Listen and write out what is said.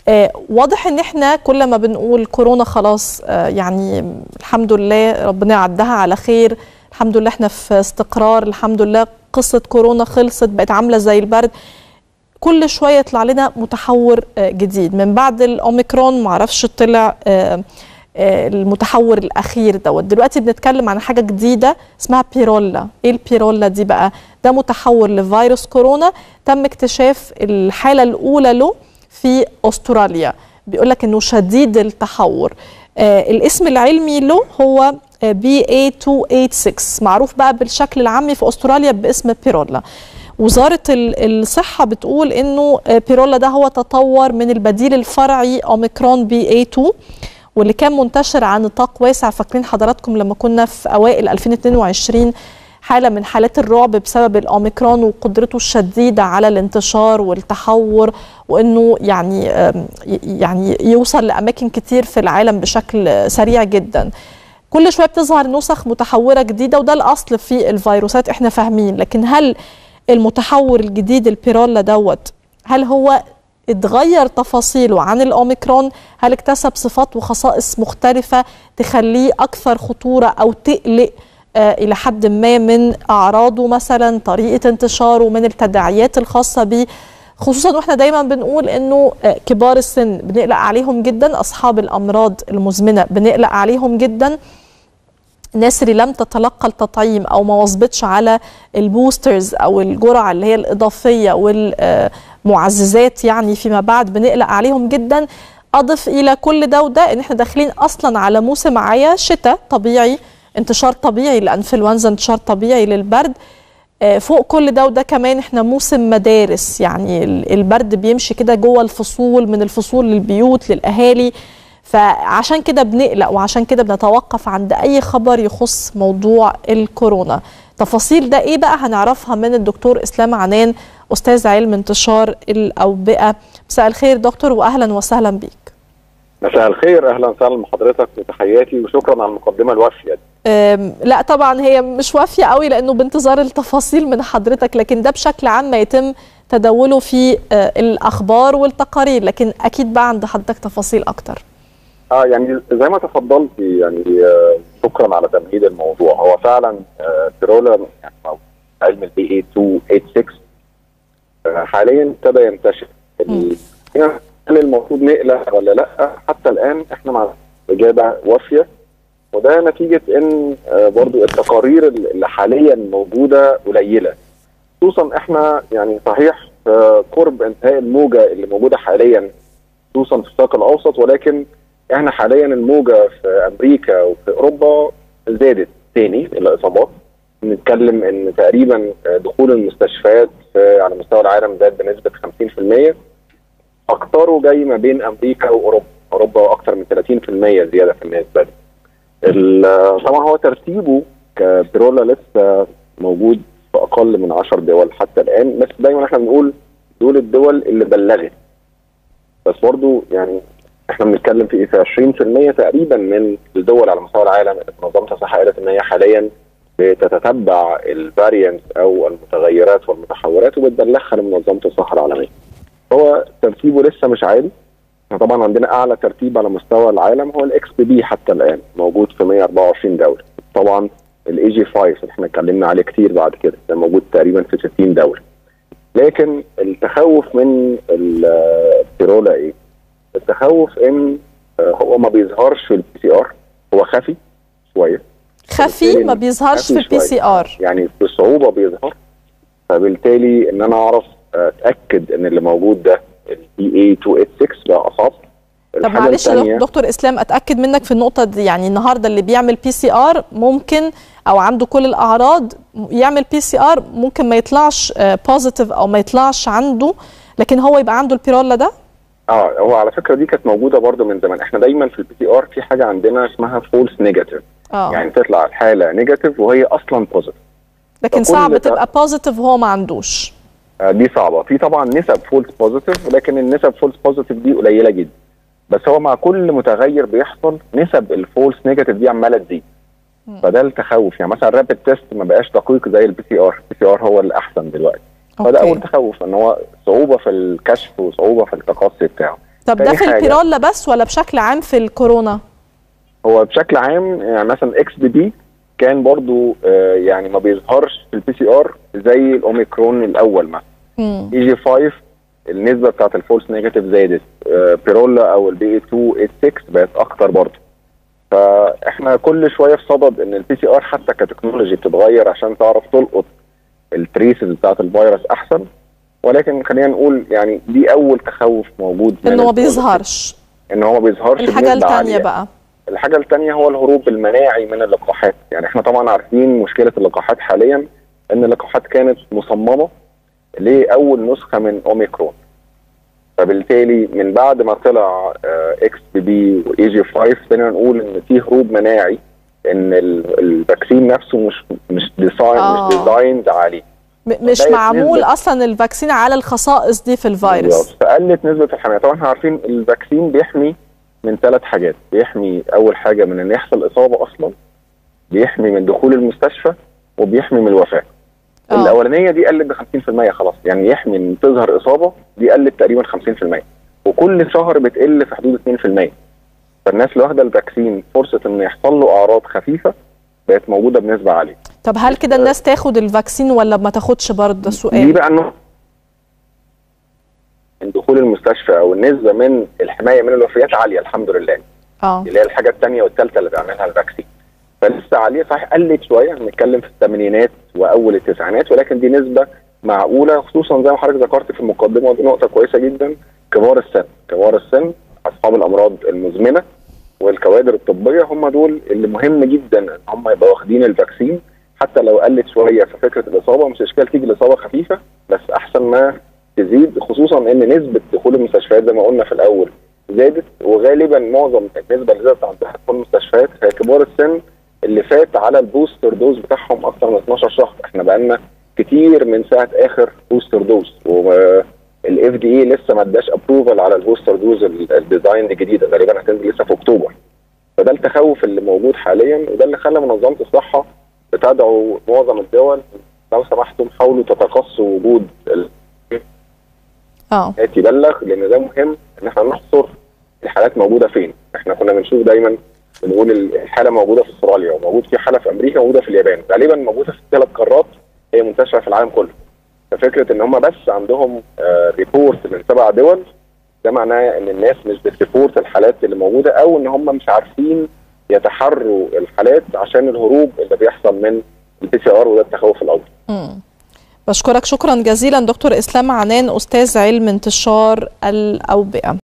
آه واضح ان احنا كل ما بنقول كورونا خلاص آه يعني الحمد لله ربنا يعدها على خير الحمد لله احنا في استقرار الحمد لله قصه كورونا خلصت بقت عامله زي البرد كل شويه يطلع لنا متحور آه جديد من بعد الاوميكرون معرفش طلع آه المتحور الاخير دوت دلوقتي بنتكلم عن حاجه جديده اسمها بيرولا ايه البيرولا دي بقى ده متحور لفيروس كورونا تم اكتشاف الحاله الاولى له في استراليا بيقول لك انه شديد التحور آه الاسم العلمي له هو بي اي 286 معروف بقى بالشكل العامي في استراليا باسم بيرولا وزارة الصحة بتقول انه بيرولا ده هو تطور من البديل الفرعي اوميكرون بي اي 2 واللي كان منتشر على نطاق واسع فاكرين حضراتكم لما كنا في اوائل 2022 حاله من حالات الرعب بسبب الاوميكرون وقدرته الشديده على الانتشار والتحور وانه يعني يعني يوصل لاماكن كتير في العالم بشكل سريع جدا. كل شويه بتظهر نسخ متحوره جديده وده الاصل في الفيروسات احنا فاهمين لكن هل المتحور الجديد البيرولا دوت هل هو اتغير تفاصيله عن الاوميكرون هل اكتسب صفات وخصائص مختلفه تخليه اكثر خطوره او تقلق آه الى حد ما من اعراضه مثلا طريقه انتشاره من التداعيات الخاصه به خصوصا واحنا دايما بنقول انه آه كبار السن بنقلق عليهم جدا اصحاب الامراض المزمنه بنقلق عليهم جدا الناس اللي لم تتلقى التطعيم او ما واظبتش على البوسترز او الجرعه اللي هي الاضافيه والمعززات يعني فيما بعد بنقلق عليهم جدا اضف الى كل ده وده ان احنا داخلين اصلا على موسم عيا شتاء طبيعي انتشار طبيعي للانفلونزا انتشار طبيعي للبرد فوق كل ده وده كمان احنا موسم مدارس يعني البرد بيمشي كده جوه الفصول من الفصول للبيوت للاهالي فعشان كده بنقلق وعشان كده بنتوقف عند اي خبر يخص موضوع الكورونا تفاصيل ده ايه بقى هنعرفها من الدكتور اسلام عنان استاذ علم انتشار الاوبئه مساء الخير دكتور واهلا وسهلا بيك مساء الخير اهلا وسهلا بحضرتك وتحياتي وشكرا على المقدمه الوافيه دي لا طبعا هي مش وافيه قوي لانه بانتظار التفاصيل من حضرتك لكن ده بشكل عام ما يتم تداوله في الاخبار والتقارير لكن اكيد بقى عند حضرتك تفاصيل اكتر اه يعني زي ما تفضلتي يعني آه شكرا على تمهيد الموضوع هو فعلا آه بيرولا يعني علم البي اي 286 آه حاليا ابتدى ينتشر هل المفروض نقلق ولا لا حتى الان احنا مع اجابه وافيه وده نتيجه ان برضو التقارير اللي حاليا موجوده قليله خصوصا احنا يعني صحيح قرب انتهاء الموجه اللي موجوده حاليا خصوصا في الشرق الاوسط ولكن احنا حاليا الموجه في امريكا وفي اوروبا زادت تاني الاصابات بنتكلم ان تقريبا دخول المستشفيات على مستوى العالم زاد بنسبه 50% اكثره جاي ما بين امريكا واوروبا اوروبا اكثر من 30% زياده في النسبه دي طبعا هو ترتيبه كبيرولا لسه موجود في اقل من 10 دول حتى الان بس دايما احنا بنقول دول الدول اللي بلغت بس برضو يعني احنا بنتكلم في في 20% تقريبا من الدول على مستوى العالم اللي منظمه الصحه قالت ان هي حاليا بتتتبع الفاريانتس او المتغيرات والمتحورات وبتبلغها لمنظمه الصحه العالميه. هو ترتيبه لسه مش عالي احنا طبعا عندنا اعلى ترتيب على مستوى العالم هو الاكس بي بي حتى الان موجود في 124 دوله. طبعا الاي جي 5 اللي احنا اتكلمنا عليه كتير بعد كده ده موجود تقريبا في 60 دوله. لكن التخوف من البيرولا ايه؟ التخوف ان هو ما بيظهرش في البي سي ار هو خفي شويه خفي ما بيظهرش في البي سي ار يعني بصعوبه بيظهر فبالتالي ان انا اعرف اتاكد ان اللي موجود ده البي اي 286 ده اصاب طب معلش يا دكتور اسلام اتاكد منك في النقطه دي يعني النهارده اللي بيعمل بي سي ار ممكن او عنده كل الاعراض يعمل بي سي ار ممكن ما يطلعش بوزيتيف او ما يطلعش عنده لكن هو يبقى عنده البيرولا ده اه هو على فكره دي كانت موجوده برده من زمان احنا دايما في البي سي ار في حاجه عندنا اسمها فولس نيجاتيف يعني تطلع الحاله نيجاتيف وهي اصلا بوزيتيف لكن صعب تبقى بوزيتيف وهو ما عندوش آه دي صعبه في طبعا نسب فولس بوزيتيف لكن النسب فولس بوزيتيف دي قليله جدا بس هو مع كل متغير بيحصل نسب الفولس نيجاتيف دي عماله تزيد فده التخوف يعني مثلا الرابid تيست ما بقاش دقيق زي البي سي ار البي سي ار هو الاحسن دلوقتي فده اول تخوف ان هو صعوبه في الكشف وصعوبه في التقصي بتاعه طب ده تاني في حاجة. البيرولا بس ولا بشكل عام في الكورونا هو بشكل عام يعني مثلا اكس بي بي كان برضو آه، يعني ما بيظهرش في البي سي ار زي الاوميكرون الاول مثلا مم. اي جي 5 النسبه بتاعت الفولس نيجاتيف زادت آه، بيرولا او البي اي 2 اي 6 بقت اكتر برضه فاحنا كل شويه في صدد ان البي سي ار حتى كتكنولوجي بتتغير عشان تعرف تلقط التريسز بتاعت الفيروس احسن ولكن خلينا نقول يعني دي اول تخوف موجود من انه ما الفيروس. بيظهرش ان هو ما بيظهرش الحاجه بنسبة الثانيه عالية. بقى الحاجه الثانيه هو الهروب المناعي من اللقاحات يعني احنا طبعا عارفين مشكله اللقاحات حاليا ان اللقاحات كانت مصممه لاول نسخه من اوميكرون فبالتالي من بعد ما طلع آه، اكس بي بي واي جي 5 ابتدينا نقول ان في هروب مناعي ان ال- الفاكسين نفسه مش مش ديزاين آه. مش ديزايند عليه م- مش بقت معمول نسبة- اصلا الفاكسين على الخصائص دي في الفيروس بالظبط. فقلت نسبه الحمايه طبعا احنا عارفين الفاكسين بيحمي من ثلاث حاجات بيحمي اول حاجه من ان يحصل اصابه اصلا بيحمي من دخول المستشفى وبيحمي من الوفاه آه. الاولانيه دي قلت ب 50% خلاص يعني يحمي ان تظهر اصابه دي قلت تقريبا 50% وكل شهر بتقل في حدود 2% فالناس اللي واخده الفاكسين فرصه ان يحصل له اعراض خفيفه بقت موجوده بنسبه عاليه طب هل كده الناس تاخد الفاكسين ولا ما تاخدش برضه ده دي سؤال بقى انه من دخول المستشفى او النسبه من الحمايه من الوفيات عاليه الحمد لله اه اللي هي الحاجه الثانيه والثالثه اللي بيعملها الفاكسين فلسه عاليه صحيح قلت شويه بنتكلم في الثمانينات واول التسعينات ولكن دي نسبه معقوله خصوصا زي ما حضرتك ذكرت في المقدمه ودي نقطه كويسه جدا كبار السن كبار السن اصحاب الامراض المزمنه والكوادر الطبيه هم دول اللي مهم جدا ان هم يبقوا واخدين الفاكسين حتى لو قلت شويه في فكره الاصابه مش اشكال تيجي الاصابه خفيفه بس احسن ما تزيد خصوصا ان نسبه دخول المستشفيات زي ما قلنا في الاول زادت وغالبا معظم النسبه اللي زادت عندها دخول المستشفيات هي كبار السن اللي فات على البوستر دوز بتاعهم اكثر من 12 شهر احنا بقالنا كتير من ساعه اخر بوستر دوز والاف دي اي لسه ما اداش ابروفال على البوستر دوز ال- الديزاين الجديده غالبا هتنزل لسه في اكتوبر فده التخوف اللي موجود حاليا وده اللي خلى منظمه الصحه بتدعو معظم الدول لو سمحتم حاولوا تتقصوا وجود ال- اه يبلغ لان ده مهم ان احنا نحصر الحالات موجوده فين احنا كنا بنشوف دايما بنقول الحاله موجوده في استراليا وموجود في حاله في امريكا وموجوده في اليابان غالبا موجوده في الثلاث قارات هي منتشره في العالم كله ففكره ان هم بس عندهم آه ريبورت من سبع دول ده معناه ان الناس مش بتريبورت الحالات اللي موجوده او ان هم مش عارفين يتحروا الحالات عشان الهروب اللي بيحصل من البي سي ار وده التخوف الاكبر مم. بشكرك شكرا جزيلا دكتور اسلام عنان استاذ علم انتشار الاوبئه